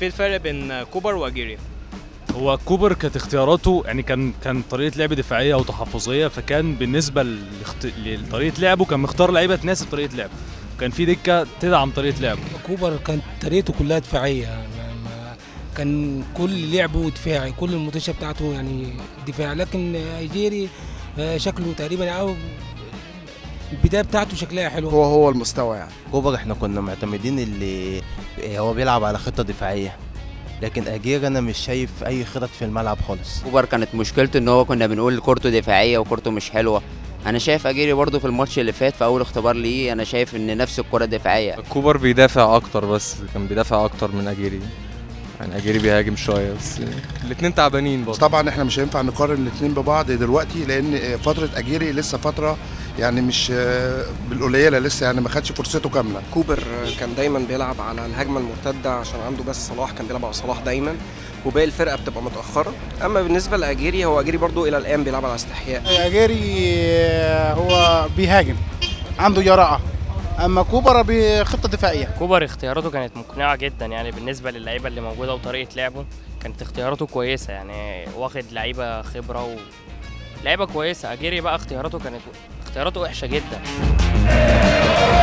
في الفرق بين كوبر واجيري هو كوبر كانت اختياراته يعني كان كان طريقه لعب دفاعيه او تحفظيه فكان بالنسبه لاخت... لطريقه لعبه كان مختار لعيبه تناسب طريقه لعبه كان في دكه تدعم طريقه لعبه كوبر كانت طريقته كلها دفاعيه ما- ما- كان كل لعبه دفاعي كل المنتشة بتاعته يعني دفاع لكن ايجيري آه، شكله تقريبا او البدايه بتاعته شكلها حلو هو هو المستوى يعني كوبر احنا كنا معتمدين اللي هو بيلعب على خطة دفاعية لكن أجير أنا مش شايف أي خطط في الملعب خالص كوبر كانت مشكلته ان هو كنا بنقول كورته دفاعيه وكورته مش حلوه انا شايف اجيري برضو في الماتش اللي فات في اول اختبار ليه انا شايف ان نفس الكره دفاعيه كوبر بيدافع اكتر بس كان بيدافع اكتر من اجيري يعني اجيري بيهاجم شويه بس الاثنين تعبانين بس برضه طبعا احنا مش هينفع نقارن الاثنين ببعض دلوقتي لان فتره اجيري لسه فتره يعني مش آه، بالقليله لسه يعني ما خدش فرصته كامله كوبر كان دايما بيلعب على الهجمه المرتده عشان عنده بس صلاح كان بيلعب على صلاح دايما وباقي الفرقه بتبقى متاخره اما بالنسبه لاجيري هو اجيري برضو الى الان بيلعب على استحياء اجاري هو بيهاجم عنده جراءة اما كوبر بخطة دفاعية كوبر اختياراته كانت مقنعة جدا يعني بالنسبة للعيبة اللي موجودة وطريقة لعبه كانت اختياراته كويسة يعني واخد لعيبة خبرة و لعيبة كويسة أجيري بقى اختياراته كانت اختياراته وحشة جدا